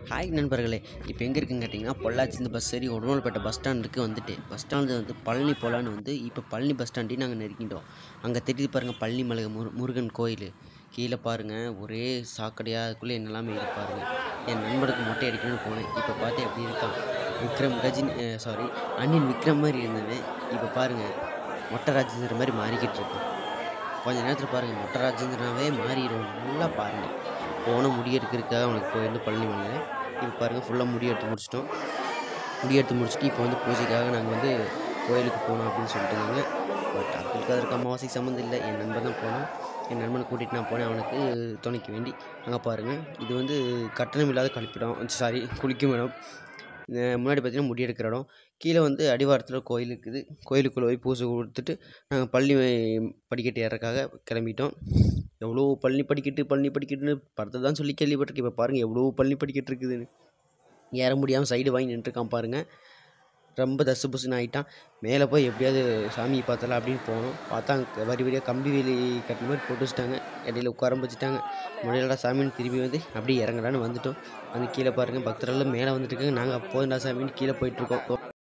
hi நண்பர்களே இப்போ எங்கே இருக்குன்னு கேட்டிங்கன்னா பொள்ளாச்சிந்து பஸ் ஏறி உடனூர்பேட்டை பஸ் ஸ்டாண்டுக்கு வந்துட்டு பஸ் ஸ்டாண்டு வந்து பழனி போகலான்னு வந்து இப்போ பழனி பஸ் ஸ்டாண்டையும் நாங்கள் நெருங்கிட்டோம் அங்கே தெரியுது பாருங்கள் பழனி மலை முரு முருகன் கோயில் கீழே பாருங்கள் ஒரே சாக்கடையாக அதுக்குள்ளே என்னெல்லாமே இருக்கு பாருங்கள் என் நண்பனுக்கு மொட்டை அடிக்கணும்னு போனேன் இப்போ பார்த்து எப்படி இருக்கான் விக்ரம் கஜினி சாரி அண்ணின் விக்ரம் மாதிரி இருந்தவன் இப்போ பாருங்கள் மொட்டை ராஜேந்திர மாதிரி மாறிக்கிட்டு இருக்கான் கொஞ்ச நேரத்தில் பாருங்கள் மொட்டை ராஜேந்திரனாவே மாறிடும் நல்லா பாருங்கள் போன முடி எடுக்கிறதுக்காக அவனுக்கு போயிருந்து பழனி மலையில் இப்போ பாருங்கள் ஃபுல்லாக முடி எடுத்து முடிச்சிட்டோம் முடி எடுத்து முடிச்சுட்டு இப்போ வந்து பூஜைக்காக நாங்கள் வந்து கோயிலுக்கு போகணும் அப்படின்னு சொல்லிட்டு இருந்தாங்க பட் அவங்களுக்கு அதற்கு அமாவாசைக்கு சம்மந்தம் இல்லை என் நண்பன் தான் போனான் என் நண்பனை கூட்டிகிட்டு நான் போனேன் அவனுக்கு துணைக்கு வேண்டி அங்கே பாருங்கள் இது வந்து கட்டணம் இல்லாத கழிப்பிடம் சாரி குளிக்கும் இடம் இந்த முன்னாடி பார்த்தீங்கன்னா முடி எடுக்கிற இடம் கீழே வந்து அடிவாரத்தில் கோயில் இருக்குது கோயிலுக்குள்ளே போய் பூஜை கொடுத்துட்டு நாங்கள் பள்ளி படிக்கட்டு ஏறக்காக கிளம்பிட்டோம் எவ்வளோ பழனி படிக்கட்டு பழனி படிக்கட்டுன்னு படத்தை தான் சொல்லி கேள்விப்பட்டிருக்கேன் இப்போ பாருங்கள் எவ்வளோ பழனி படிக்கட்டு இருக்குதுன்னு ஏற முடியாமல் சைடு வாங்கி நின்றுருக்கான் பாருங்கள் ரொம்ப தசு புசுன்னு ஆகிட்டான் மேலே போய் எப்படியாவது சாமியை பார்த்தலாம் அப்படின்னு போனோம் பார்த்தா அங்கே வரி வரியாக கம்பி வேலி கட்டின மாதிரி போட்டு வச்சுட்டாங்க இடையில உட்கார வச்சுட்டாங்க முன்னாடியெல்லாம் சாமின்னு திரும்பி வந்து அப்படியே இறங்கலான்னு வந்துட்டோம் வந்து கீழே பாருங்கள் பக்தரெல்லாம் மேலே வந்துட்டு இருக்காங்க நாங்கள் போதுண்டா சாமின்னு கீழே போயிட்டுருக்கோம்